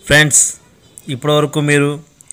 friends ఇప్పటివరకు మీరు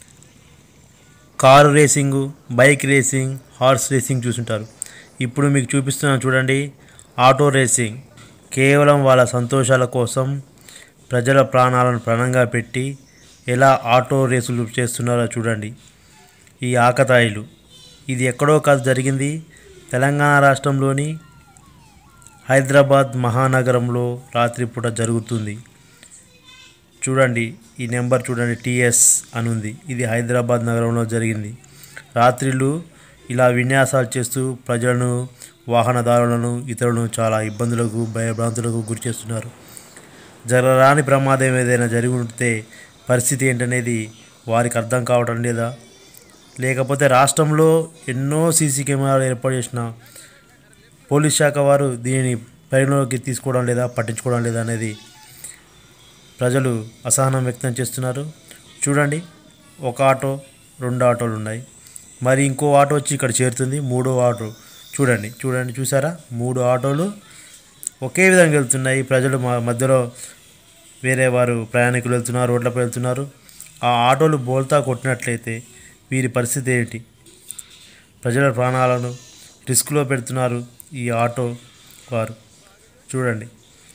car racing bike racing horse racing చూసుంటారు ఇప్పుడు మీకు చూపిస్తున్నాను చూడండి ఆటో రేసింగ్ కేవలం వాళ్ళ సంతోషాల కోసం ప్రజల ప్రాణాలను ప్రాణంగా పెట్టి ఎలా ఆటో రేసులు చేస్తున్నారో చూడండి ఈ ఆకతాయిలు ఇది ఎక్కడో కాదు జరిగింది తెలంగాణ రాష్ట్రంలోని హైదరాబాద్ మహానగరంలో రాత్రిపూట జరుగుతుంది చూడండి ఈ నెంబర్ చూడండి టిఎస్ అని ఉంది ఇది హైదరాబాద్ నగరంలో జరిగింది రాత్రిళ్ళు ఇలా విన్యాసాలు చేస్తూ ప్రజలను వాహనదారులను ఇతరులను చాలా ఇబ్బందులకు భయభ్రాంతులకు గురి చేస్తున్నారు జరగరాని ప్రమాదం ఏదైనా జరిగి ఉంటే పరిస్థితి ఏంటనేది వారికి అర్థం కావటం లేదా లేకపోతే రాష్ట్రంలో ఎన్నో సీసీ కెమెరాలు ఏర్పాటు చేసిన పోలీస్ శాఖ వారు దీనిని పరిగణలోకి తీసుకోవడం లేదా పట్టించుకోవడం లేదా అనేది ప్రజలు అసహనం వ్యక్తం చేస్తున్నారు చూడండి ఒక ఆటో రెండు ఆటోలు ఉన్నాయి మరి ఇంకో ఆటో వచ్చి ఇక్కడ చేరుతుంది మూడో ఆటో చూడండి చూడండి చూసారా మూడు ఆటోలు ఒకే విధంగా వెళ్తున్నాయి ప్రజలు మా మధ్యలో వేరే వారు ప్రయాణికులు వెళ్తున్నారు రోడ్లపై వెళ్తున్నారు ఆ ఆటోలు బోల్తా కొట్టినట్లయితే వీరి పరిస్థితి ఏంటి ప్రజల ప్రాణాలను రిస్క్లో పెడుతున్నారు ఈ ఆటో వారు చూడండి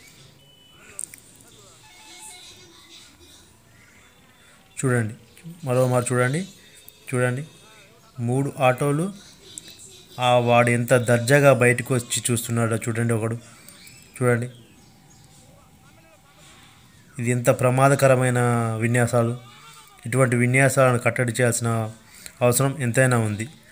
చూడండి మరో మారు చూడండి చూడండి మూడు ఆటోలు ఆ వాడు ఎంత దర్జాగా బయటకు వచ్చి చూస్తున్నాడో చూడండి ఒకడు చూడండి ఇది ఎంత ప్రమాదకరమైన విన్యాసాలు ఇటువంటి విన్యాసాలను కట్టడి చేయాల్సిన అవసరం ఎంతైనా ఉంది